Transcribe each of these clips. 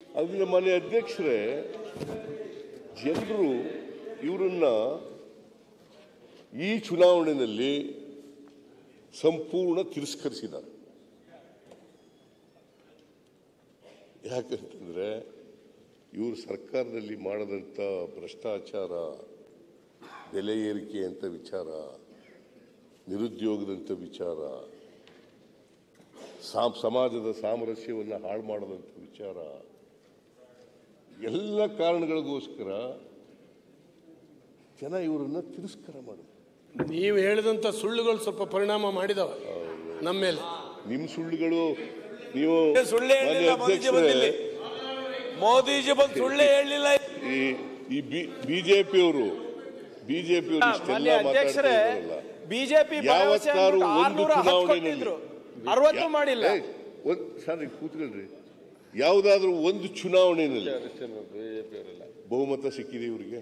ಅದನ್ನ ಮನೆ ಅಧ್ಯಕ್ಷರೇ ಜನರು ಇವರನ್ನ ಈ ಚುನಾವಣೆಯಲ್ಲಿ ಸಂಪೂರ್ಣ ತಿರಸ್ಕರಿಸಿದ್ದಾರೆ ಯಾಕಂತಂದ್ರೆ ಇವರು ಸರ್ಕಾರದಲ್ಲಿ ಮಾಡದಂಥ ಭ್ರಷ್ಟಾಚಾರ ಬೆಲೆ ಏರಿಕೆ ಅಂತ ವಿಚಾರ ನಿರುದ್ಯೋಗದಂಥ ವಿಚಾರ ಸಾಮ್ ಸಮಾಜದ ಸಾಮರಸ್ಯವನ್ನು ಹಾಳು ಮಾಡದಂಥ ವಿಚಾರ ಎಲ್ಲ ಕಾರಣಗಳಿಗೋಸ್ಕರ ಜನ ಇವರನ್ನ ತಿರಸ್ಕಾರ ಮಾಡಿದ್ರು ನೀವು ಹೇಳಿದಂತ ಸುಳ್ಳುಗಳು ಸ್ವಲ್ಪ ಪರಿಣಾಮ ಮಾಡಿದವ ನಮ್ಮ ಮೇಲೆ ನಿಮ್ಮ ಸುಳ್ಳುಗಳು ನೀವು ಸುಳ್ಳೇ ಹೇಳಿಲ್ಲ ಮಾನ್ಯ ಮೋದಿಜಿ ಬಂದಿಲ್ಲಿ ಅಧ್ಯಕ್ಷರೇ, ಮೋದಿಜಿ ಬಂದು ಸುಳ್ಳೇ ಹೇಳಿಲ್ಲ ಈ ಈ ಬಿಜೆಪಿಯವರು ಬಿಜೆಪಿಯವರು ಮಾನ್ಯ ಇಷ್ಟೆಲ್ಲ ಅಧ್ಯಕ್ಷರೇ ಮಾತಾಡ್ತಾ ಬಿಜೆಪಿ ಯಾವತ್ತಾರು ಒಂದು ಚುನಾವಣೆಯಲ್ಲಿ ಅರವತ್ತು ಮಾಡಿಲ್ಲ ಏಯ್, ಒಂದ್ ಸರ್ ನೀವು ಕೂತ್ಕೊಳ್ರಿ ಯಾವುದಾದ್ರೂ ಒಂದು ಚುನಾವಣೆಯಲ್ಲಿ ಬಹುಮತ ಸಿಕ್ಕಿದೆ ಇವರಿಗೆ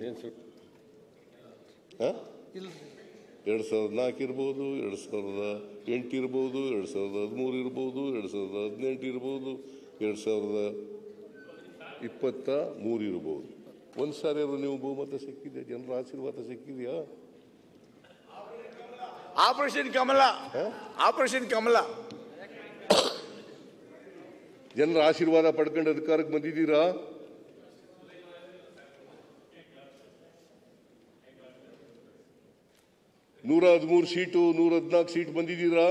ಎರಡ್ ಸಾವಿರದ ನಾಲ್ಕು ಇರ್ಬೋದು ಎರಡ್ ಸಾವಿರದ ಎಂಟು ಇರ್ಬೋದು ಎರಡ್ ಸಾವಿರದ ಹದಿಮೂರು ಇರ್ಬೋದು ಎರಡ್ ಸಾವಿರದ ಹದಿನೆಂಟು ಇರ್ಬೋದು ಎರಡ್ ಸಾವಿರದ ಇಪ್ಪತ್ತ ಮೂರು ಇರ್ಬೋದು ಒಂದು ಸಾರಿ ಆದ್ರೂ ನೀವು ಬಹುಮತ ಸಿಕ್ಕಿದೆ ಜನರ ಆಶೀರ್ವಾದ ಸಿಕ್ಕಿದೆಯಾ ಆಪರೇಷನ್ ಕಮಲ ಆಪರೇಷನ್ ಕಮಲ ಜನರ ಆಶೀರ್ವಾದ ಪಡ್ಕೊಂಡು ಅಧಿಕಾರಕ್ಕೆ ಬಂದಿದ್ದೀರಾ ನೂರ ಹದಿಮೂರು ಸೀಟು ನೂರ ಹದಿನಾಲ್ಕು ಸೀಟ್ ಬಂದಿದ್ದೀರಾ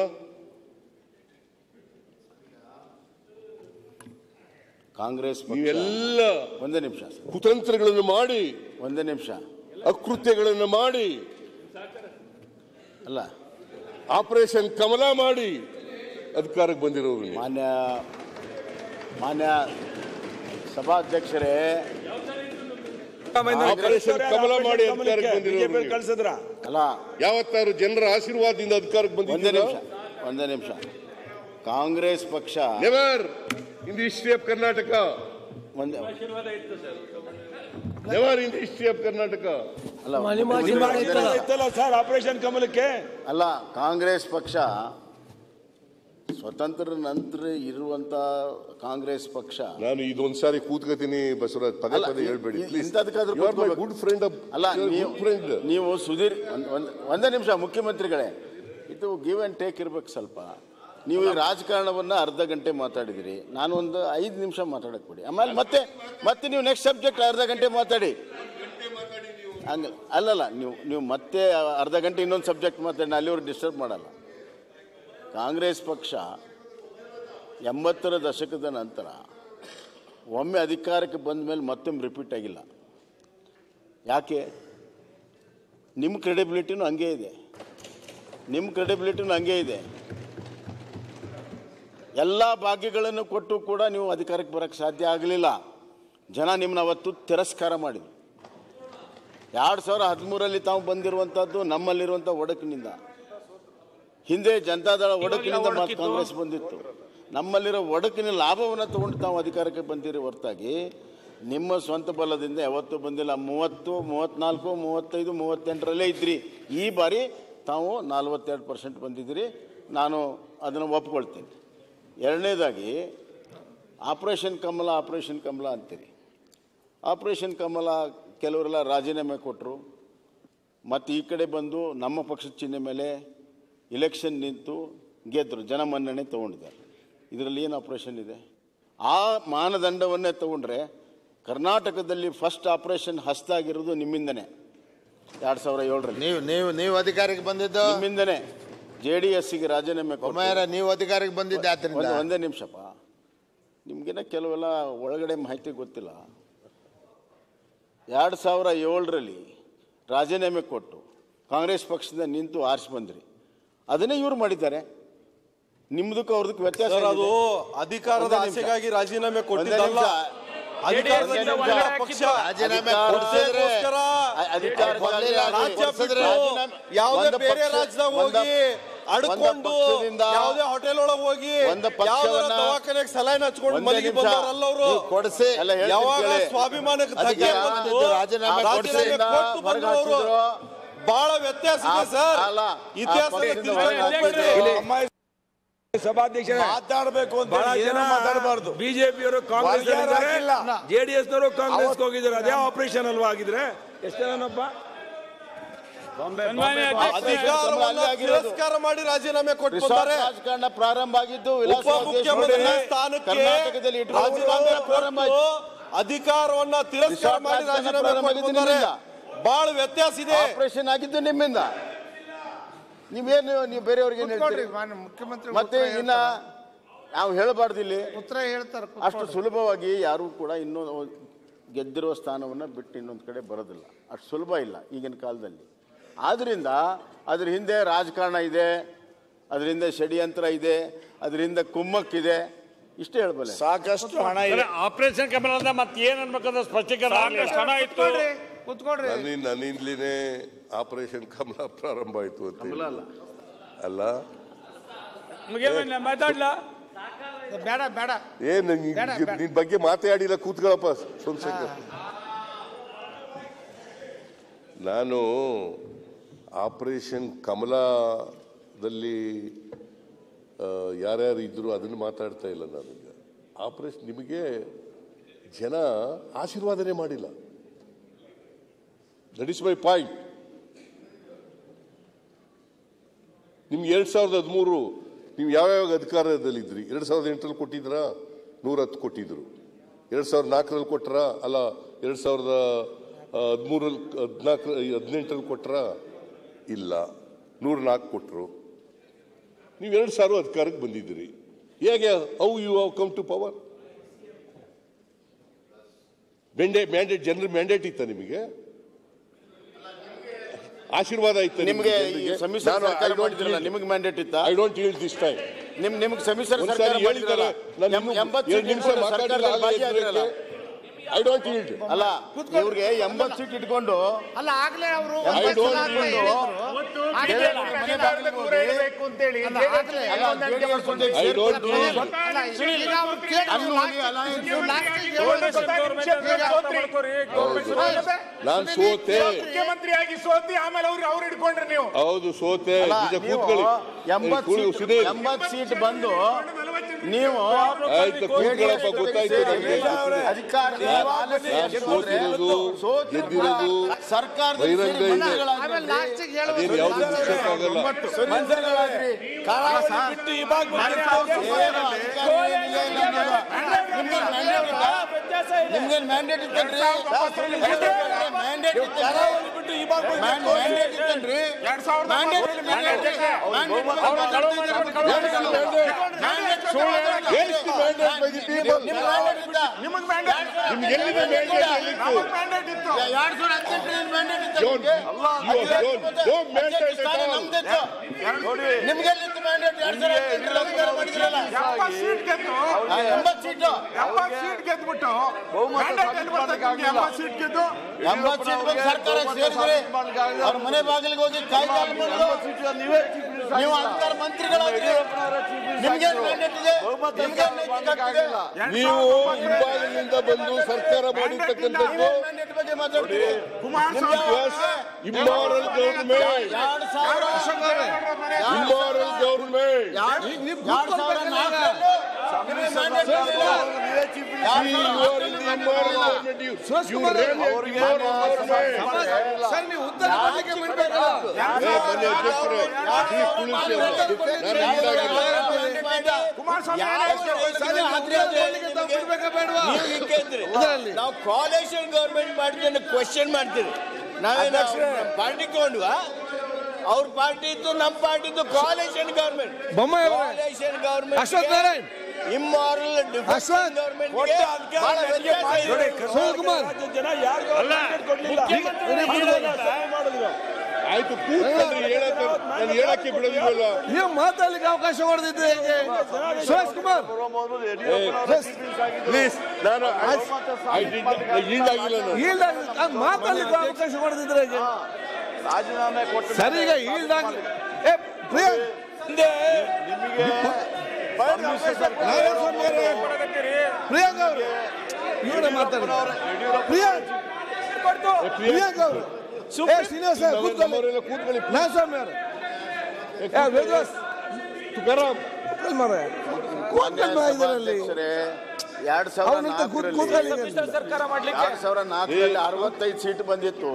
ಕಾಂಗ್ರೆಸ್ ಪಕ್ಷ ನೀವೆಲ್ಲ ಒಂದೇ ನಿಮಿಷ ಸರ್ ಕುತಂತ್ರಗಳನ್ನು ಮಾಡಿ ಒಂದೇ ನಿಮಿಷ ಅಕೃತ್ಯಗಳನ್ನು ಮಾಡಿ ಅಲ್ಲ ಆಪರೇಷನ್ ಕಮಲ ಮಾಡಿ ಅಧಿಕಾರಕ್ಕೆ ಬಂದಿರೋರು ನೀವು. ಮಾನ್ಯ ಮಾನ್ಯ ಸಭಾಧ್ಯಕ್ಷರೇ ಆಪರೇಷನ್ ಕಮಲ ಮಾಡಿ ಅಧಿಕಾರಕ್ಕೆ ಬಂದಿರೋರು ನೀವು. ಕಳ್ಸಿದ್ರ ಅಲ್ಲ ಯಾವತ್ತಾರು ಜನರ ಆಶೀರ್ವಾದದಿಂದ ಅಧಿಕಾರಕ್ಕೆ ಒಂದೇ ಬಂದಿದ್ದೀರಾ ನಿಮಿಷ ಒಂದೇ ನಿಮಿಷ ಕಾಂಗ್ರೆಸ್ ಪಕ್ಷ never in the history of Karnataka ಒಂದೇ never in the history of Karnataka ಅಲ್ಲ ಇತ್ತಲ್ಲ ಸರ್ ಆಪರೇಷನ್ ಕಮಲಕ್ಕೆ ಅಲ್ಲ ಕಾಂಗ್ರೆಸ್ ಪಕ್ಷ ಸ್ವತಂತ್ರ ನಂತರ ಇರುವಂತ ಕಾಂಗ್ರೆಸ್ ಪಕ್ಷ ನಾನು ಇದೊಂದ್ ಸಾರಿ ಕೂತ್ಕೋತೀನಿ ಬಸವರಾಜ್ ಪದೇ ಅಲ್ಲ, ಪದೇ ಹೇಳ್ಬೇಡಿ ಇ- ಇಂಥದಕ್ಕಾದ್ರೂ ಕೂತ್ಕೋಬೇಕು. ಗುಡ್ ಫ್ರೆಂಡ್ ಅಲ್ಲ ನೀವು ಗುಡ್ ಫ್ರೆಂಡ್ ನೀವು ಸುಧೀರ್ ಒಂದ್- ಒಂದ್- ಒಂದೇ ನಿಮಿಷ ಮುಖ್ಯಮಂತ್ರಿಗಳೇ ಇದು ಗಿವ್ ಅಂಡ್ ಟೇಕ್ ಇರ್ಬೇಕು ಸ್ವಲ್ಪ ನೀವು ಈ ರಾಜಕಾರಣವನ್ನ ಅರ್ಧ ಗಂಟೆ ಮಾತಾಡಿದಿರಿ ನಾನು ಒಂದು ಐದು ನಿಮಿಷ ಮಾತಾಡಕ್ ಬಿಡಿ ಆಮೇಲೆ ಮತ್ತೆ ಮತ್ತೆ ನೀವು ನೆಕ್ಸ್ಟ್ ಸಬ್ಜೆಕ್ಟ್ ಅರ್ಧ ಗಂಟೆ ಮಾತಾಡಿ ಹಂಗ ಅಲ್ಲಲ್ಲ ನೀವು ನೀವು ಮತ್ತೆ ಅರ್ಧ ಗಂಟೆ ಇನ್ನೊಂದು ಸಬ್ಜೆಕ್ಟ್ ಮಾತಾಡಿ ನಾನು ಅಲ್ಲಿವರೆಗೆ ಡಿಸ್ಟರ್ಬ್ ಮಾಡಲ್ಲ ಕಾಂಗ್ರೆಸ್ ಪಕ್ಷ ಎಂಬತ್ತರ ದಶಕದ ನಂತರ ಒಮ್ಮೆ ಅಧಿಕಾರಕ್ಕೆ ಬಂದ ಮೇಲೆ ಮತ್ತೊಮ್ಮೆ ರಿಪೀಟ್ ಆಗಿಲ್ಲ ಯಾಕೆ ನಿಮ್ಮ ಕ್ರೆಡಿಬಿಲಿಟಿನೂ ಹಂಗೆ ಇದೆ ನಿಮ್ಮ ಕ್ರೆಡಿಬಿಲಿಟಿನೂ ಹಂಗೆ ಇದೆ ಎಲ್ಲ ಭಾಗ್ಯಗಳನ್ನು ಕೊಟ್ಟು ಕೂಡ ನೀವು ಅಧಿಕಾರಕ್ಕೆ ಬರೋಕ್ಕೆ ಸಾಧ್ಯ ಆಗಲಿಲ್ಲ ಜನ ನಿಮ್ಮನ್ನ ಅವತ್ತು ತಿರಸ್ಕಾರ ಮಾಡಿದ್ರು ಎರಡು ಸಾವಿರ ಹದಿಮೂರಲ್ಲಿ ತಾವು ಬಂದಿರುವಂಥದ್ದು ನಮ್ಮಲ್ಲಿರುವಂಥ ಒಡಕಿನಿಂದ ಹಿಂದೆ ಜನತಾದಳ ಒಡಕಿನಿಂದ ಮಾತ್ರ ಕಾಂಗ್ರೆಸ್ ಬಂದಿತ್ತು ನಮ್ಮಲ್ಲಿರೋ ಒಡಕಿನ ಲಾಭವನ್ನು ತಗೊಂಡು ತಾವು ಅಧಿಕಾರಕ್ಕೆ ಬಂದಿರಿ ಹೊರತಾಗಿ ನಿಮ್ಮ ಸ್ವಂತ ಬಲದಿಂದ ಯಾವತ್ತೂ ಬಂದಿಲ್ಲ ಮೂವತ್ತು ಮೂವತ್ತ್ನಾಲ್ಕು ಮೂವತ್ತೈದು ಮೂವತ್ತೆಂಟರಲ್ಲೇ ಇದ್ರಿ ಈ ಬಾರಿ ತಾವು ನಲ್ವತ್ತೆರಡು ಪರ್ಸೆಂಟ್ ಬಂದಿದ್ದೀರಿ ನಾನು ಅದನ್ನು ಒಪ್ಕೊಳ್ತೀನಿ ಎರಡನೇದಾಗಿ ಆಪರೇಷನ್ ಕಮಲ ಆಪರೇಷನ್ ಕಮಲ ಅಂತೀರಿ ಆಪರೇಷನ್ ಕಮಲ ಕೆಲವರೆಲ್ಲ ರಾಜೀನಾಮೆ ಕೊಟ್ಟರು ಮತ್ತು ಈ ಕಡೆ ಬಂದು ನಮ್ಮ ಪಕ್ಷದ ಚಿಹ್ನೆ ಮೇಲೆ ಇಲೆಕ್ಷನ್ ನಿಂತು ಗೆದ್ದರು ಜನ ಮನ್ನಣೆ ತೊಗೊಂಡಿದ್ದಾರೆ ಇದರಲ್ಲಿ ಏನು ಆಪರೇಷನ್ ಇದೆ ಆ ಮಾನದಂಡವನ್ನೇ ತಗೊಂಡ್ರೆ ಕರ್ನಾಟಕದಲ್ಲಿ ಫಸ್ಟ್ ಆಪರೇಷನ್ ಹಸ್ತಾಗಿರೋದು ನಿಮ್ಮಿಂದನೇ ಎರಡು ಸಾವಿರ ಏಳರಲ್ಲಿ ನೀವು ನೀವು ನೀವು ಅಧಿಕಾರಕ್ಕೆ ಬಂದಿದ್ದು ನಿಮ್ಮಿಂದನೇ ಜೆ ಡಿ ಎಸ್ಸಿಗೆ ರಾಜೀನಾಮೆ ಕೊಟ್ಟು- ಒಮ್ಮೆಯಾರ ನೀವು ಅಧಿಕಾರಕ್ಕೆ ಬಂದಿದ್ದೆ ಆದ್ರಿಂದ ಒಂದು ಒಂದೇ ನಿಮಿಷಪ್ಪ ನಿಮಗೇನ ಕೆಲವೆಲ್ಲ ಒಳಗಡೆ ಮಾಹಿತಿ ಗೊತ್ತಿಲ್ಲ ಎರಡು ಸಾವಿರ ಏಳರಲ್ಲಿ ರಾಜೀನಾಮೆ ಕೊಟ್ಟು ಕಾಂಗ್ರೆಸ್ ಪಕ್ಷದಿಂದ ನಿಂತು ಆರಿಸಿ ಬಂದ್ರಿ ಅದನ್ನೇ ಇವ್ರು ಮಾಡಿದ್ದಾರೆ ನಿಮ್ದಕ್ಕೂ ಅವ್ರದಕ್ಕೂ ವ್ಯತ್ಯಾಸ ಸರ್ ಅದು ಏನಿದೆ? ಅಧಿಕಾರದ ಒಂದೇ ನಿಮಿಷ. ಆಸೆಗಾಗಿ ರಾಜೀನಾಮೆ ಒಂದೇ ಕೊಟ್ಟಿದ್ದಲ್ಲ ನಿಮಿಷ. ಅಧಿಕಾರದಲ್ಲಿ ಒಂದೇ ನಿಮಿಷ. ಒಳ್ಳೆ ಪಕ್ಷ ರಾಜೀನಾಮೆ ಅಧಿಕಾರ- ಕೊಡ್ಸಿದ್ರೆ ಅದಕ್ಕೋಸ್ಕರ ಅ- ಅಧಿಕಾರಕ್ಕಾಗಿ ಕೊಡ್ಲಿಲ್ಲ, ರಾಜ್ಯ ಕೊಡ್ಸಿದ್ರೆ ಬಿಟ್ಟು ರಾಜೀನಾಮೆ- ಯಾವುದೇ ಒಂದು ಬೇರೆ ಪಕ್ಷ- ರಾಜ್ಯದಾಗ ಒಂದು- ಹೋಗಿ ಅಡ್ಕೊಂಡು ಒಂದು ಪಕ್ಷದಿಂದ ಯಾವುದೇ ಹೋಟೆಲ್ ಒಳಗೆ ಹೋಗಿ ಒಂದು ಯಾವ್ದಾರ ಪಕ್ಷವನ್ನ- ದವಾಖಾನೆಗೆ ಸಲೈನ್ ಹಚ್ಕೊಂಡು ಒಂದೇ ಮನೆಗೆ ನಿಮಿಷ. ಬಂದವರಲ್ಲ ಅವರು ನೀವು ಕೊಡ್ಸಿ ಎಲ್ಲ ಹೇಳ್ತೀನಿ ಯಾವಾಗ ಕೇಳಿ. ಸ್ವಾಭಿಮಾನಕ್ಕೆ ಧಕ್ಕೆ ಅಧಿಕಾರ ಬಂತು, ಬಂದಿದ್ದು ರಾಜೀನಾಮೆ ರಾಜೀನಾಮೆ ಕೊಡ್ಸಿ. ಕೊಟ್ಟು ಹೊರಗೆ ಬಂದವರು ಹಾಕಿದ್ರು. ಬಹಳ ವ್ಯತ್ಯಾಸ ಇದೆ ಆ- ಸರ್ ಅಲ್ಲ, ಆ ಇತಿಹಾಸದ ಪಕ್ಷದಿಂದ ತಿರುಚಲು ಹೊರಗೆ ಹೋಗ್ಬೇಡ್ರಿ. ಹಾಕಿದ್ರು. ಅಮ್ಮ ಸಭಾಧ್ಯಕ್ಷರೇ ಮಾತಾಡ್ಬೇಕು ಅಂತ ಬಹಳ ಹೇಳಿ ಜನ ಏನೋ ಮಾತಾಡಬಾರ್ದು ಬಿಜೆಪಿಯವರು ಕಾಂಗ್ರೆಸ್ ವರ್ಗಾರ ಹಾಕಿಲ್ಲ. ಜೆಡಿಎಸ್ ನವರು ಕಾಂಗ್ರೆಸ್ ಹೋಗಿದ್ದಾರೆ ಅದೇ ಆಪರೇಷನ್ ಅಲ್ವಾ ಆಗಿದ್ರೆ ಎಷ್ಟು ಜನನಪ್ಪ ಅಧಿಕಾರವನ್ನ ತಿರಸ್ಕಾರ ಮಾಡಿ ರಾಜೀನಾಮೆ ಕೊಟ್ಟಿದ್ದಾರೆ ರಿಸಾರ್ಟ್ ರಾಜಕಾರಣ ಪ್ರಾರಂಭ ಆಗಿದ್ದು ವಿಲಾಸವಾದ ಉಪಮುಖ್ಯಮಂತ್ರಿ ದೇಶದಲ್ಲಿ ಸ್ಥಾನಕ್ಕೆ ಕರ್ನಾಟಕದಲ್ಲಿ ಇಟ್ಕೊಂಡು ರಾಜೀನಾಮೆ ಪ್ರಾರಂಭ ಕೊಟ್ಟು ಆಯ್ತು. ಅಧಿಕಾರವನ್ನ ತಿರಸ್ಕಾರ ರಿಸಾರ್ಟ್ ಮಾಡಿ ರಾಜಕಾರಣ ರಾಜೀನಾಮೆ ಪ್ರಾರಂಭ ಆಗಿದ್ದು ಕೊಟ್ಟಿದ್ದಾರೆ ನಿಮ್ಮಿಂದ. ಬಹಳ ವ್ಯತ್ಯಾಸ ಇದೆ ಆಪರೇಷನ್ ಆಗಿದ್ದು ನಿಮ್ಮಿಂದ ನೀವೇನು ನೀವು ಬೇರೆಯವ್ರಿಗೆ ಏನ್ ಹೇಳ್ತೀರಿ ಮುಖ್ಯಮಂತ್ರಿ ಮತ್ತೆ ಇನ್ನ ನಾವು ಹೇಳಬಾರ್ದು ಇಲ್ಲಿ ಉತ್ತರ ಹೇಳ್ತಾರೆ ಅಷ್ಟು ಸುಲಭವಾಗಿ ಯಾರೂ ಕೂಡ ಇನ್ನೂ ಗೆದ್ದಿರುವ ಸ್ಥಾನವನ್ನು ಬಿಟ್ಟು ಇನ್ನೊಂದು ಕಡೆ ಬರೋದಿಲ್ಲ ಅಷ್ಟು ಸುಲಭ ಇಲ್ಲ ಈಗಿನ ಕಾಲದಲ್ಲಿ ಆದ್ದರಿಂದ ಅದ್ರ ಹಿಂದೆ ರಾಜಕಾರಣ ಇದೆ ಅದ್ರ ಹಿಂದೆ ಷಡ್ಯಂತ್ರ ಇದೆ ಅದ್ರ ಹಿಂದೆ ಕುಮ್ಮಕ್ಕಿದೆ ಇಷ್ಟೇ ಹೇಳ್ಬಲ್ಲೆ ಸಾಕಷ್ಟು ಹಣ ಇದೆ ಆಪರೇಷನ್ ಕಮಲದ ಮತ್ತೆ ಏನ್ ಅನ್ಬೇಕಂದ್ರೆ ಸ್ಪಷ್ಟೀಕರಣ ಹಣ ಇತ್ತು ಕುತ್ಕೊಳ್ರಿ ನನ್ನಿಂದ ನನ್ನಿಂದಲೇ ಆಪರೇಷನ್ ಕಮಲ ಪ್ರಾರಂಭ ಆಯ್ತು ಅಂತ ಹೇಳಿ. ಅಲ್ಲ ಮಾತಾಡ್ಲಾ ಬೇಡ ಬೇಡ ಏನ್ ನಿನ್ ಬಗ್ಗೆ ಮಾತಾಡಿಲ್ಲ ಕೂತ್ಕೊಳ್ಳಪ್ಪ ಸೋಮಶೇಖರ್ ನಾನು ಆಪರೇಷನ್ ಕಮಲದಲ್ಲಿ ಆ, ಯಾರ್ಯಾರು ಇದ್ರು ಅದನ್ನು ಮಾತಾಡ್ತಾ ಇಲ್ಲ ನಾನೀಗ ಆಪರೇಷನ್ ನಿಮಗೆ ಜನ ಆಶೀರ್ವಾದನೆ ಮಾಡಿಲ್ಲ ದಟ್ ಇಸ್ ಮೈ ಪಾಯಿಂಟ್ ನಿಮ್ಗೆ ಎರಡ್ ಸಾವಿರದ ಹದಿಮೂರು ನೀವು ಯಾವ್ಯಾವ ಅಧಿಕಾರದಲ್ಲಿದ್ರಿ ಎರಡ್ ಸಾವಿರದ ಎಂಟರಲ್ಲಿ ಕೊಟ್ಟಿದ್ರಾ ನೂರ ಹತ್ತು ಕೊಟ್ಟಿದ್ರು ಎರಡ್ ಸಾವಿರದ ನಾಲ್ಕರಲ್ಲಿ ಕೊಟ್ರ ಅಲ್ಲ ಎರಡ್ ಸಾವಿರದ ಹದಿಮೂರಲ್ಲಿ ಹದಿನಾಲ್ಕು ಹದಿನೆಂಟರಲ್ಲಿ ಕೊಟ್ರ ಇಲ್ಲ ನೂರ ನಾಲ್ಕು ಕೊಟ್ಟರು ನೀವು ಎರಡು ಸಾವಿರ ಅಧಿಕಾರಕ್ಕೆ ಬಂದಿದ್ದೀರಿ ಹೇಗೆ how you have come to power mandate mandate ಜನರ ಮ್ಯಾಂಡೇಟ್ ಇತ್ತ ನಿಮಗೆ ಆಶೀರ್ವಾದ ಇತ್ತ ನಿಮಗೆ ಈ ಸಮ್ಮಿಶ್ರ ಸರ್ಕಾರ ಮಾಡಿದ್ರಲ್ಲ ನಿಮಗೆ ಮ್ಯಾಂಡೇಟ್ ಇತ್ತ ಐ ಡೋಂಟ್ ಹೇಳಿ ದಿಸ್ ಟೈಮ್ ನಿಮ್ ನಿಮ್ಗೆ ಸಮ್ಮಿಶ್ರ ಒಂದ್ಸಾರಿ ಸರ್ಕಾರ ಹೇಳಿದ್ದಾರೆ ನಾನು ಇನ್ನೂ ಎಂಬತ್ತು ಎರಡು ನಿಮಿಷ ಸರ್ಕಾರದಲ್ಲಿ ಭಾಗಿಯಾಗಿರಲ್ಲ ಐ ಡೋಂಟ್ ಈಲ್ಡ್ ಅಲ್ಲ ಇವ್ರಿಗೆ ಎಂಬತ್ತು ಸೀಟ್ ಇಟ್ಕೊಂಡು ಅಲ್ಲ ಆಗ್ಲೇ ಅವರು I don't ಐ ಡೋಂಟ್ ನಾನು ಸೋತೆ ಮುಖ್ಯಮಂತ್ರಿಯಾಗಿ ಸೋತಿ ಆಮೇಲೆ ಅವ್ರು ಅವ್ರು ಹಿಡ್ಕೊಂಡ್ರಿ ನೀವು ಹೌದು ಸೋತೆ ಅಲ್ಲ, ನಿಜ ನೀವು ಕೂತ್ಕೊಳ್ಳಿ ಎಂಬತ್ತು ಕೂತ್ಕೊಳ್ಳಿ, ಸೀಟ್ ಸುಧೀರ್. ಎಂಬತ್ತು ಸೀಟ್ ಬಂದು ನೀವು ಆಯ್ತು ಕೂತ್ಕೊಳ್ಳಪ್ಪ ಗೊತ್ತಾಯ್ತು ನನಗೆ ಗೊತ್ತಿದೆ. ಅಧಿಕಾರ ನಾನು ಸೋತಿರೋದು ಗೆದ್ದಿರೋದು ಸರ್ಕಾರದ ಬಹಿರಂಗ ಇದೆ. ಆಮೇಲೆ ಲಾಸ್ಟಿಗೆ ಹೇಳುವ ಅದೇನು ಯಾವ್ದು ಮಿಸ್ಟೇಕ್ ಆಗಲ್ಲ ಮಂತ್ರಿಗಳಾಗ್ರಿ ಬಿಟ್ಟು ಈ ಭಾಗ ಮಾಡಿ ಏನು ಅಧಿಕಾರ ಏನಿಲ್ಲ, ಏನಿಲ್ಲ. ನಿಮ್ಗೆ mandate ಇತ್ತಾ? ನಿಮ್ಗೇನ್ ಮ್ಯಾಂಡೇಟ್ ಇತ್ತೇನ್ರಿ ಮ್ಯಾಂಡೇಟ್ ಇತ್ತೇನ್ರಿ ಬಿಟ್ಟು ಈ ಭಾಗ ಮಾಡಿ. ಮ್ಯಾಂಡೇಟ್ ಇತ್ತೇನ್ರಿ mandate Where is the mandate by the people? ನಿಮ್ಗೆ ಎಲ್ಲಿದೆ mandate ಎಲ್ಲಿತ್ತು? ಎರಡ್ ಸಾವಿರದ ಹದಿನೆಂಟರಲ್ಲಿ ಮ್ಯಾಂಡೇಟ್ ಇತ್ತು Don't- you have don't- don't mandate at all. ನಿಮ್ಗೆ ಎಲ್ಲಿತ್ತು ಮ್ಯಾಂಡೇಟ್ ಎರಡ್ ಸಾವಿರದ ಹದಿನೆಂಟರಲ್ಲಿ ಅಧಿಕಾರ ಮಾಡಿದ್ರಲ್ಲ ಸೀಟ್ ಗೆದ್ದು ಆ, ಎಂಬತ್ತು ಸೀಟು ಎಂಬತ್ತು ಸೀಟ್ ಗೆದ್ಬಿಟ್ಟು mandate ಎಲ್ಲಿ ಬರ್ತದೆ ನಿಮ್ಗೆ ಎಂಬತ್ತು ಸೀಟ್ ಗೆದ್ದು ಎಂಬತ್ತು ಸೀಟ್ ಬಂದು ಸರ್ಕಾರಕ್ಕೆ ಸೇರಿದ್ರೆ ಅವ್ರ ಮನೆ ಬಾಗಿಲಿಗೆ ಹೋಗಿ ಕಾಯ್ದೆ ನೀವು ಅಂತರ ಮಂತ್ರಿಗಳಾಗಿರಿ ನಿಮ್ಗೆ ಮ್ಯಾಂಡೇಟ್ ಇದೆ ನಿಮ್ಗೆ ನೈತಿಕ ಹಕ್ಕಿದೆ? ನೀವು ಹಿಂಬಾಲಿನಿಂದ ಬಂದು ಸರ್ಕಾರ ಮಾಡಿರ್ತಕ್ಕಂಥದ್ದು ಮ್ಯಾಂಡೇಟ್ ಬಗ್ಗೆ ಮಾತಾಡ್ತೀರಿ ಇಮ್ಮಾರಲ್ ಗೌರ್ಮೆಂಟ್ ಎರಡ್ ಸಾವಿರ ಇಮ್ಮಾರಲ್ ಗೌರ್ಮೆಂಟ್ ಎರಡ್ ಸಾವಿರ ನಾಲ್ಕರಲ್ಲಿ ನಿಮ್ಗೆ mandate ಇರ್ಲಿಲ್ಲ. ಎರಡ್ You ಸಾವಿರ are in the immoral government. You, you ran an immoral government. Sir ನೀವು ಉತ್ತರ ಕೊಡ್ಲಿಕ್ಕೆ ಬಿಡ್ಬೇಕಲ್ಲ ಏ, ಬನ್ನಿ ಅಧ್ಯಕ್ಷರೇ, ಈ ಕುಳಿಸಿ ಅವರು. ನಾನು ಹಿಂದಾಗಿಲ್ಲ. ನಾವು ಕಾಲೇಷನ್ ಗೌರ್ಮೆಂಟ್ ಮಾಡಿದ್ರೆ ಕ್ವಶನ್ ಮಾಡ್ತೀವಿ ನಾವೇನು ಪಾರ್ಟಿ ತಗೊಂಡ್ವಾ ಅವ್ರ ಪಾರ್ಟಿ ಇತ್ತು ನಮ್ಮ ಪಾರ್ಟಿ ಇತ್ತು coalition government coalition Ashwath government Narayan immoral Ashwath government ಕೊಟ್ಟ ಅಧಿಕಾರ ನನಗೆ ಮಾಡಿ. ನೋಡಿ, ಕರ್ನಾಟಕ ರಾಜ್ಯದ ಜನ ಯಾರಿಗೂ mandate ಕೊಡ್ಲಿಲ್ಲ. ಮಾಡಿದ್ರು. ಆಯ್ತು ಕೂತ್ಕೊಂಡ್ರಿ ಹೇಳಕ್ಕೆ ನಾನು ಹೇಳಕ್ಕೆ ಬಿಡೋದಿಲ್ವಲ್ಲ ನೀವು ಮಾತಾಡ್ಲಿಕ್ಕೆ ಅವಕಾಶ ಹೊಡೆದಿದ್ರೆ ಹೇಗೆ ಸುರೇಶ್ ಕುಮಾರ್ ಪ್ಲೀಸ್ ನಾನು ಈಲ್ಡ್ ಆಗಿಲ್ಲ ನಾನು ಈಲ್ಡ್ ಮಾತಾಡ್ಲಿಕ್ಕೆ ಅವಕಾಶ ಹೊಡೆದಿದ್ರೆ ಹೇಗೆ ಸರಿ ಈಗ ಈಲ್ಡ್ ಆಗ್ಲಿ ಏ ಪ್ರಿಯಾಂಕ್ ಪ್ರಿಯಾಂಕ್ ಅವರು ಇವರೇ ಮಾತಾಡಿದ್ರು ಪ್ರಿಯಾಂಕ್ ಪ್ರಿಯಾಂಕ್ ಅವರು ಏ ಶ್ರೀನಿವಾಸ ಕೂತ್ಕೊಳ್ಳಿ ನಮ್ಮವರೆಲ್ಲ ಕೂತ್ಕೊಳ್ಳಿ ನಾಗಸ್ವಾಮಿ ಅವರು ಏ ವೇದವಾಸ್ ತುಕಾರಾಮ್ ಕೂತ್ಕೊಳ್ಳಿ ಮಾರ್ರೆ. ಕೂತ್ಕೊಳ್ಳಿ ಮಾ ಇದರಲ್ಲಿ ಅಧ್ಯಕ್ಷರೇ, ಎರಡ್ ಸಾವಿರದ ಅವನಂತ ಕೂತ್ ನಾಲ್ಕರಲ್ಲಿ ಕೂತ್ಕೊಳ್ಳಿ ಈಗ. ಸಮ್ಮಿಶ್ರ ಸರ್ಕಾರ ಮಾಡ್ಲಿಕ್ಕೆ ಎರಡ್ ಸಾವಿರದ ನಾಲ್ಕರಲ್ಲಿ ಅರವತ್ತೈದು ಸೀಟ್ ಬಂದಿತ್ತು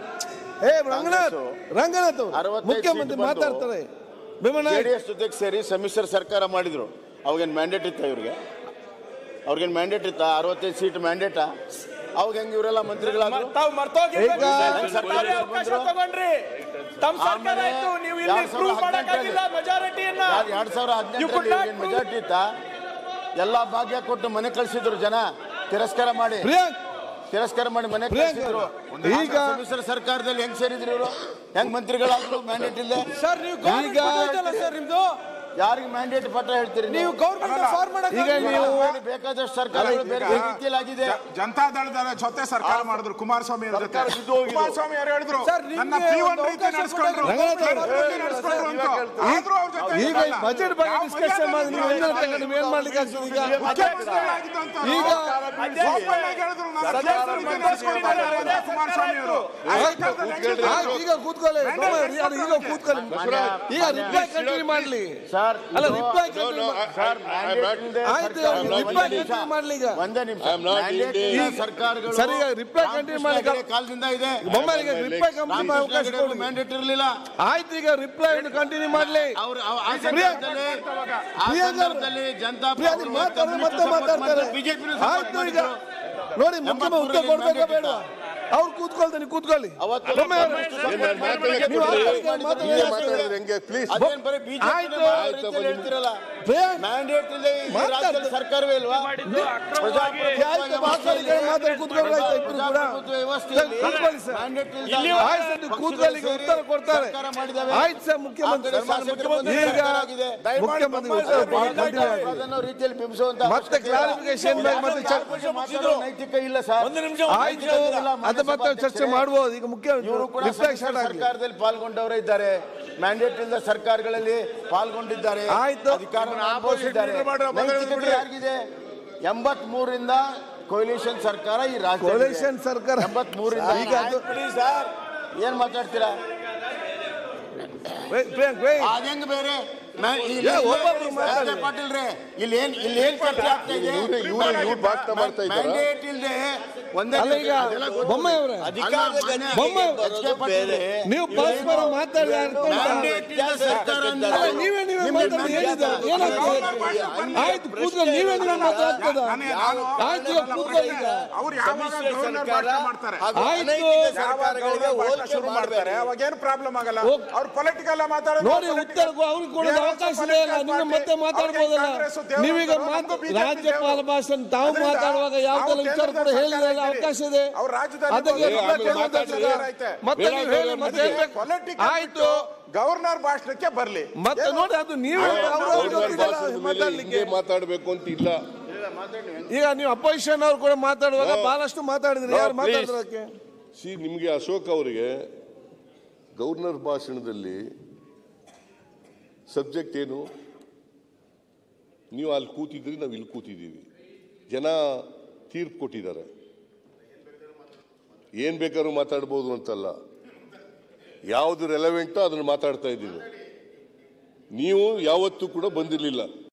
ಏ ರಂಗನಾಥ್ ರಂಗನಾಥ್ ಅವ್ರು ಅರವತ್ತೈದು ಮುಖ್ಯಮಂತ್ರಿ ಸೀಟ್ ಬಂದು ಮಾತಾಡ್ತಾರೆ ಭೀಮಣ್ಣ ಜೆಡಿಎಸ್ ಜೊತೆಗೆ ಸೇರಿ ಸಮ್ಮಿಶ್ರ ಸರ್ಕಾರ ಮಾಡಿದ್ರು ಅವಾಗೇನು ಮ್ಯಾಂಡೇಟ್ ಇತ್ತ ಇವ್ರಿಗೆ ಅವ್ರಿಗೇನು ಮ್ಯಾಂಡೇಟ್ ಇತ್ತ ಅರವತ್ತೈದು ಸೀಟ್ ಮ್ಯಾಂಡೇಟಾ ಅವಾಗ ಹೆಂಗ್ ಇವರೆಲ್ಲ ಮಂತ್ರಿಗಳಾದ್ರು ತಾವು ಮರ್ತೋಗಿ ಈಗ ಸರ್ಕಾರಿ ಅವಕಾಶ ತಗೊಂಡ್ರಿ ತಮ್ಮ ಸರ್ಕಾರ ಆಮೇಲೆ ಇತ್ತು ನೀವು ಇಲ್ಲಿ ಎರಡ್ ಸಾವಿರದ ಪ್ರೂವ್ ಮಾಡಕ್ಕಾಗಿಲ್ಲ ಹದಿನೆಂಟರಲ್ಲಿ ಮೆಜಾರಿಟಿಯನ್ನ ಯಾರ್- ಎರಡ್ ಸಾವಿರದ You could not ಹದಿನೆಂಟರಲ್ಲಿ prove- ಮೆಜಾರಿಟಿ ಇತ್ತ ಎಲ್ಲಾ ಭಾಗ್ಯ ಕೊಟ್ಟು ಮನೆ ಕಳ್ಸಿದ್ರು ಜನ ತಿರಸ್ಕಾರ ಮಾಡಿ ಪ್ರಿಯಾಂಕ್ ತಿರಸ್ಕಾರ ಮಾಡಿ ಮನೆ ಪ್ರಿಯಾಂಕ್ ಕಳ್ಸಿದ್ರು ಈಗ- ಈಗ ಸಮ್ಮಿಶ್ರ ಸರ್ಕಾರದಲ್ಲಿ ಹೆಂಗ್ ಸೇರಿದ್ರು ಇವರು ಹೆಂಗ್ ಮಂತ್ರಿಗಳಾದ್ರು ಮ್ಯಾಂಡೇಟ್ ಇಲ್ಲದೆ ಸರ್ ನೀವು ಈಗ ಸರ್ ನಿಮ್ದು ಯಾರಿಗೆ ಮ್ಯಾಂಡೇಟ್ ಪತ್ರ ಹೇಳ್ತೀರಿ ನೀವು ಗೌರ್ಮೆಂಟ್ ಫಾರ್ಮ್ ಮಾಡಕ್ ಈಗ ನೀವು ಬೇಕಾದಷ್ಟು ಸರ್ಕಾರಗಳು ಬೇರೆ ಬೇರೆ ರೀತಿಯಲ್ಲಾಗಿದೆ ಜನತಾ ದಳದ ಜೊತೆ ಸರ್ಕಾರ ಮಾಡಿದ್ರು ಕುಮಾರಸ್ವಾಮಿ ಅವ್ರ ಜೊತೆ ಸರ್ಕಾರ ಬಿದ್ದು ಹೋಗಿದೆ. ಕುಮಾರಸ್ವಾಮಿ ಅವರು ಹೇಳಿದ್ರು ಸರ್, ನಿಮ್ಗೆ ನನ್ನ ಪಿ ಒನ್ ಒಂದು ರೀತಿ ಅವಕಾಶ ನಡೆಸ್ಕೊಂಡ್ರು ರಂಗನಾಥ್ P one ರೀತಿ ನಡೆಸ್ಕೊಂಡ್ರು ಅಂತ ಆದ್ರೂ ಅವ್ರ ಜೊತೆ ಈಗ ಇರಲ್ಲ. ಬಜೆಟ್ ಬಗ್ಗೆ ಯಾವ ಡಿಸ್ಕಷನ್ ಮಾಡಿ ನೀವು ಮರ್ಯಾದೆ ಒಂದರ ತಗೊಂಡು ನೀವು ಏನ್ ಮಾಡ್ಲಿಕ್ಕೆ ಆಗ್ತದೆ ಈಗ ಮುಖ್ಯಮಂತ್ರಿಗಳಾಗಿದ್ದಂತ ಈಗ ಓಪನ್ ಆಗಿ ಹೇಳಿದ್ರು ನನ್ನ ಪಿ ಒನ್ ರೀತಿ ನಡೆಸ್ಕೊಳ್ತಾ ಇದ್ದಾರೆ ಅಂತ ಕುಮಾರಸ್ವಾಮಿ ಅವರು ಆಯ್ತು, ಆಯ್ತು, ಈಗ ಕೂತ್ಕೊಳ್ಳಿ ಬೊಮ್ಮಾಯಿ, ಅದು ಈಗ ಕೂತ್ಕೊಳ್ಳಿ ಈಗ ರಿಪ್ಲೈ ಕಂಟಿನ್ಯೂ ಮಾಡ್ಲಿ ಸರ್ ಅಲ್ಲ ಇದು- ರಿಪ್ಲೈ ಕಂಟಿನ್ಯೂ ಸರ್, mandate ಇಲ್ದೆ ಆಯ್ತು ಸರ್ಕಾರ- ರಿಪ್ಲೈ ಒಂದೇ ನಿಮಿಷ. ಕಂಟಿನ್ಯೂ ಮಾಡ್ಲಿ ಈಗ ಒಂದೇ ನಿಮಿಷ I am not Mandate Indian. ಇಲ್ದೆ ಸರ್ಕಾರಗಳು ಸರ್, ಈಗ reply continue ಮಾಡಿ. ರಾಮಕೃಷ್ಣ ಹೆಗಡೆ ಕಾಲದಿಂದ ಇದೆ ಬೊಮ್ಮಾಯಿಗೆ ರಿಪ್ಲೈ ಕಂಟಿನ್ಯೂ ಮಾಡಿ ಅವಕಾಶ ಕೊಡಿ ಮ್ಯಾಂಡೇಟ್ ಇರಲಿಲ್ಲ ಆಯ್ತು ಈಗ ರಿಪ್ಲೈ ಕಂಟಿನ್ಯೂ ಮಾಡ್ಲಿ ಅವ್ರು ಅವ್- ಆ ಪ್ರಿಯಾಂಕ್ ಸಂದರ್ಭದಲ್ಲಿ ಆ ಪ್ರಿಯಾಂಕ್ ಸಂದರ್ಭದಲ್ಲಿ ಜನತಾ ಪ್ರಿಯಾಂಕ್ ಪಕ್ಷ ಮಾತಾಡಿದ್ರೆ ಮತ್ತೆ support ಮಾತಾಡ್ತಾರೆ ಮಾಡಿದ್ರು, BJP ನ ಆಯ್ತು support ಈಗ ಮಾಡಿದ್ರು. ನೋಡಿ ಮುಖ್ಯಮಂತ್ರಿ ಉತ್ತರ ಎಂಬತ್ಮೂರರಲ್ಲಿ ಕೊಡ್ಬೇಕಾ ಬೇಡ mandate ಅವ್ರು ಕೂತ್ಕೊಳ್ತೀನಿ ಕೂತ್ಕೊಳ್ಳಿ ಅವತ್ತು ಬೊಮ್ಮಾಯಿ ಅವರೇ, ಏನ್ ನಾನ್ ಮಾತಾಡಕ್ಕೆ ನೀವು ಕೊಡ್ಲಿ? ಆಯ್ತು, ಮಾತಾಡಿ. ಹೀಗೆ ಮಾತಾಡಿದ್ರೆ ಹೆಂಗೆ ಪ್ಲೀಸ್ ಅದೇನ್ ಬರೀ ಬಿಜೆಪಿ ಆಯ್ತು. ಹೇಳ್ತಿರಲ್ಲ ಪ್ರಿಯಾಂಕ್ ಮ್ಯಾಂಡೇಟ್ ಇಲ್ಲದೆ ಈ ಮಾತಾಡ್ತಾರೆ. ರಾಜ್ಯದಲ್ಲಿ ಸರ್ಕಾರವೇ ಇಲ್ವಾ ಪ್ರಜಾಪ್ರಭುತ್ವ ಆಯ್ತು ಮಾತಾಡಿ ಮಾತಾಡಿ ಕೂತ್ಕೊಳ್ಳಿ ಆಯ್ತು ಇಬ್ರು ಕೂಡ ಪ್ರಜಾಪ್ರಭುತ್ವ ವ್ಯವಸ್ಥೆಯಲ್ಲಿ ಕೂತ್ಕೊಳ್ಳಿ ಸರ್ mandate ಇಲ್ದೆ ಆಯ್ತು ಸರ್, ನೀವು ಕೂತ್ಕೊಳ್ಳಿ ಈಗ ಉತ್ತರ ಕೊಡ್ತಾರೆ ಸರ್ಕಾರ ಮಾಡಿದಾವೆ. ಆಯ್ತು ಸರ್ ಮುಖ್ಯಮಂತ್ರಿ ಆ ಕಡೆ ಶಾಸಕರು ಬಂದು ಈಗ ಸರ್ಕಾರ ಆಗಿದೆ. ಮುಖ್ಯಮಂತ್ರಿ ಉತ್ತರ ಕೊಡಿ, continue ಆಗಿ. ಅದನ್ನು ರೀತಿಯಲ್ಲಿ ಬಿಂಬಿಸುವಂತ ಮತ್ತೆ ಅವಶ್ಯಕತೆ ಇಲ್ಲ. clarification ಬೇಕು, ಮತ್ತೆ ಚರ್ಚೆ ಯಾರು ಮಾತಾಡೋ ನೈತಿಕ ಇಲ್ಲ ಸರ್ ಒಂದು ನಿಮಿಷ ಆಯ್ತು ಅದು ಮತ್ತೆ ಚರ್ಚೆ ಮಾಡ್ಬೋದು ಈಗ ಮುಖ್ಯ ಇವರು ಕೂಡ ರಿಫ್ಲೆಕ್ಟ್ ಸಮ್ಮಿಶ್ರ ಆಗಲಿ ಸರ್ಕಾರದಲ್ಲಿ ಪಾಲ್ಗೊಂಡವರೇ ಇದ್ದಾರೆ ಮ್ಯಾಂಡೇಟ್ ಇಲ್ಲದ ಸರ್ಕಾರಗಳಲ್ಲಿ ಪಾಲ್ಗೊಂಡಿದ್ದಾರೆ ಆಯ್ತು. ಅಧಿಕಾರವನ್ನು ಅನುಭವಿಸಿದ್ದಾರೆ ನೈತಿಕತೆ ಯಾರಿಗಿದೆ ಎಂಬತ್ ಮೂರರಿಂದ ಕೊಯ್ಲೇಷನ್ ಸರ್ಕಾರ ಈ ರಾಜ್ಯ Coalition ಸರ್ಕಾರ. ಎಂಬತ್ ಮೂರರಿಂದ ಈಗ ಅದು- ಸರ್ ಏನ್ ಮಾತಾಡ್ತೀರಾ Wait, ಪ್ರಿಯಾಂಕ್ wait. ಅದಂಗ ಬೇರೆ ಮ್ಯಾ- ಇಲ್ಲಿ- ಏ, ಒಬ್ಬೊಬ್ರು ಮಾತಾಡಿ. ರಾಜಾ ಪಾಟೀಲ್ ರೇ ಇಲ್ಲಿ ಏನ್ ಇಲ್ಲಿ ಏನ್ ಚರ್ಚೆ ಆಗ್ತಾ ಇದೆ ಇವ್ರು ಇವ್ರು ಇವ್ರು ಭಾಷಣ ಮಾಡ್ತಾ ಇದ್ದಾರಾ ಮ್ಯಾಂಡೇಟ್ ಇಲ್ದೆ ಒಂದೇ ಅಲ್ಲ ಈಗ ಅದೆಲ್ಲ ಗೊತ್ತು. ಬೊಮ್ಮಾಯಿ ಅವರೇ ಅಧಿಕಾರದ ಗದ್ದುಗೆಗೆ ಬೊಮ್ಮಾಯಿ ಎಚ್ ಕೆ ಪಾಟೀಲ್ ರೇ, ನೀವು ಪರಸ್ಪರ ಮಾತಾಡಿ ಅರ್ಥ ಉಂಟಾ? ಮ್ಯಾಂಡೇಟ್ ಇಲ್ಲದ ಸರ್ಕಾರ ಅಂದ್ರೆ ಅಲ್ಲ, ನೀವೇ ನೀವೇ ಮಾತಾಡಿ ಹೇಳಿದ ಏನಾಗ್ತದೆ ಆಯ್ತು ಕೂತ್ಕೊಳ್ಳಿ ನೀವೇ ನೀವೇ ಮಾತಾಡ್ತದ ಆಯ್ತು ಈಗ ಕೂತ್ಕೊಳ್ಳಿ ಈಗ ಅವ್ರು ಯಾವಾಗ ಗವರ್ನರ್ ಭಾಷಣ ಮಾಡ್ತಾರೆ ಹಾಗೂ ಆಯ್ತು. ಅನೈತಿಕ ಯಾವಾಗ ಸರ್ಕಾರಗಳಿಗೆ ಗವರ್ನರ್ ಭಾಷಣ ಹೋಲಿಕೆ ಶುರು ಮಾಡ್ತಾರೆ ಅವಾಗ ಏನು ಪ್ರಾಬ್ಲಮ್ ಆಗಲ್ಲ ಹೋಗ್. ಅವ್ರು ಪೊಲಿಟಿಕಲ್ ಮಾತಾಡೋದು ನೋಡಿ ಉತ್ತರ ಅವ್ರಿಗೆ ಕೊಡೋದು ಅವಕಾಶ ಇದೆ ಅಲ್ಲ ನೀವು ಮತ್ತೆ ಮಾತಾಡ್ಬೋದಲ್ಲ ನೀವೀಗ ಮಾತು ರಾಜ್ಯಪಾಲ ಭಾಷಣ ತಾವು ಮಾತಾಡುವಾಗ ಯಾವ ತರ ವಿಚಾರ ಕೂಡ ಹೇಳಿದ್ರಲ್ಲ ಅವಕಾಶ ಇದೆ ಅವ್ರ ರಾಜ್ಯದಲ್ಲಿ ಅದಕ್ಕೆ ಆಮೇಲೆ ರಿಪ್ಲೈ ಮಾತಾಡ್ತಾರೆ. ಮಾತಾಡ್ತಾರೆ. ಮತ್ತೆ ನೀವು ಹೇಳಿ ಮತ್ತೆ ಹೇಳ್ಬೇಕು. ಪೊಲಿಟಿಕಲ್ ಆಯ್ತು ಗವರ್ನರ್ ಭಾಷಣಕ್ಕೆ ಬರ್ಲಿ ಮತ್ತೆ ನೋಡಿ ಅದು ನೀವು ಗೌರ್ನರ್ ಭಾಷಣದ ಮೇಲೆ ಹಿಂಗೆ ಮಾತಾಡಬೇಕು ಅಂತ ಇಲ್ಲ ಈಗ ನೀವು ಅಪೋಸಿಷನ್ ಅವ್ರು ಕೂಡ ಮಾತಾಡುವಾಗ ಬಹಳಷ್ಟು ಮಾತಾಡಿದ್ರಿ ಯಾರು ಮಾತಾಡಿದ್ರು ಅದಕ್ಕೆ ಸಿ ನಿಮಗೆ ಅಶೋಕ್ ಅವರಿಗೆ ಗವರ್ನರ್ ಭಾಷಣದಲ್ಲಿ ಸಬ್ಜೆಕ್ಟ್ ಏನು ನೀವು ಅಲ್ಲಿ ಕೂತಿದ್ರಿ ನಾವು ಇಲ್ಲಿ ಕೂತಿದ್ದೀವಿ ಜನ ತೀರ್ಪು ಕೊಟ್ಟಿದ್ದಾರೆ ಏನು ಬೇಕಾದ್ರೂ ಮಾತಾಡ್ಬೋದು ಅಂತಲ್ಲ ಯಾವುದು ರೆಲೆವೆಂಟೋ ಅದನ್ನು ಮಾತಾಡ್ತಾ ಇದ್ದೀವಿ ನೀವು ಯಾವತ್ತೂ ಕೂಡ ಬಂದಿರಲಿಲ್ಲ